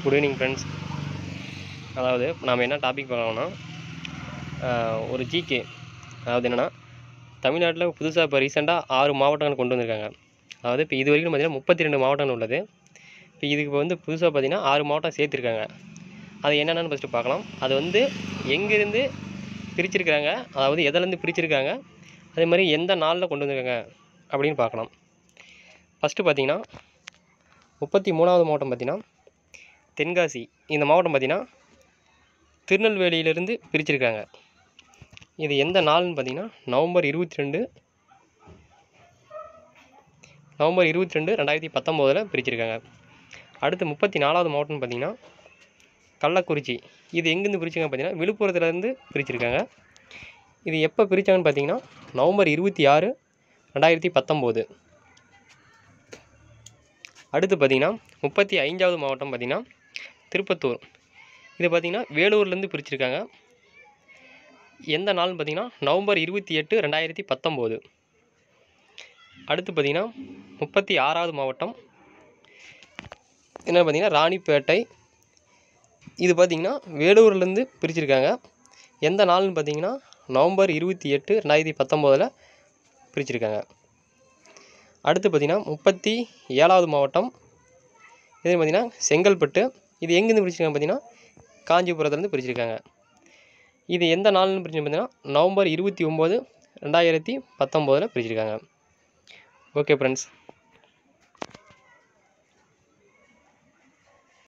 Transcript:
good evening friends அதாவது நாம் என்ன டாபிக் பார்க்கலாம்னா ஆஹ், ஒரு ஜிகே அதாவது என்னென்னா தமிழ்நாட்டில் புதுசாக இப்போ ரீசெண்டாக ஆறு மாவட்டங்கள் கொண்டு வந்திருக்காங்க அதாவது இப்போ இது வரைக்கும் பார்த்தீங்கன்னா முப்பத்தி ரெண்டு மாவட்டங்கள் உள்ளது இப்போ இதுக்கு இப்போ வந்து புதுசாக பார்த்தீங்கன்னா ஆறு மாவட்டம் சேர்த்துருக்காங்க அது என்னென்னு ஃபஸ்ட்டு பார்க்கலாம் அது வந்து எங்கேருந்து பிரிச்சிருக்காங்க அதாவது எதுலேருந்து பிரிச்சிருக்காங்க அதே மாதிரி எந்த நாளில் கொண்டு வந்திருக்காங்க அப்படின்னு பார்க்கலாம் ஃபஸ்ட்டு பார்த்தீங்கன்னா முப்பத்தி மூணாவது மாவட்டம் பார்த்தீங்கன்னா தென்காசி இந்த மாவட்டம் பார்த்தீங்கன்னா திருநெல்வேலியிலேருந்து பிரிச்சிருக்காங்க இது எந்த நாள்னு பார்த்தீங்கன்னா நவம்பர் இருபத்தி ரெண்டு நவம்பர் இருபத்தி ரெண்டு ரெண்டாயிரத்தி பத்தொம்போதில் பிரிச்சிருக்காங்க அடுத்து முப்பத்தி நாலாவது மாவட்டம்னு பார்த்தீங்கன்னா கள்ளக்குறிச்சி இது எங்கேருந்து பிரிச்சிருக்காங்க பார்த்தீங்கன்னா விழுப்புரத்துலேருந்து பிரிச்சிருக்காங்க இது எப்போ பிரித்தாங்கன்னு பார்த்தீங்கன்னா நவம்பர் இருபத்தி ஆறு ரெண்டாயிரத்தி பத்தொம்போது அடுத்து பார்த்தீங்கன்னா முப்பத்தி ஐந்தாவது மாவட்டம் பார்த்தீங்கன்னா திருப்பத்தூர் இது பார்த்தீங்கன்னா வேலூர்லேருந்து பிரிச்சிருக்காங்க எந்த நாள்னு பார்த்தீங்கன்னா நவம்பர் இருபத்தி எட்டு ரெண்டாயிரத்தி பத்தொம்போது அடுத்து பார்த்தீங்கன்னா முப்பத்தி ஆறாவது மாவட்டம் என்ன பார்த்தீங்கன்னா ராணிப்பேட்டை இது பார்த்தீங்கன்னா வேலூர்லேருந்து பிரிச்சிருக்காங்க எந்த நாள்னு பார்த்தீங்கன்னா நவம்பர் இருபத்தி எட்டு ரெண்டாயிரத்தி பத்தொம்போதில் பிரிச்சிருக்காங்க அடுத்து பார்த்தீங்கன்னா முப்பத்தி ஏழாவது மாவட்டம் இது பார்த்தீங்கன்னா செங்கல்பட்டு இது எங்கேருந்து பிரிச்சிருக்காங்க பார்த்தீங்கன்னா காஞ்சிபுரத்துலேருந்து பிரிச்சிருக்காங்க இது எந்த நாள்னு பிரிச்சு பார்த்தீங்கன்னா நவம்பர் இருபத்தி ஒம்பது ரெண்டாயிரத்தி பத்தொம்போதில் பிரிச்சிருக்காங்க ஓகே ஃப்ரெண்ட்ஸ்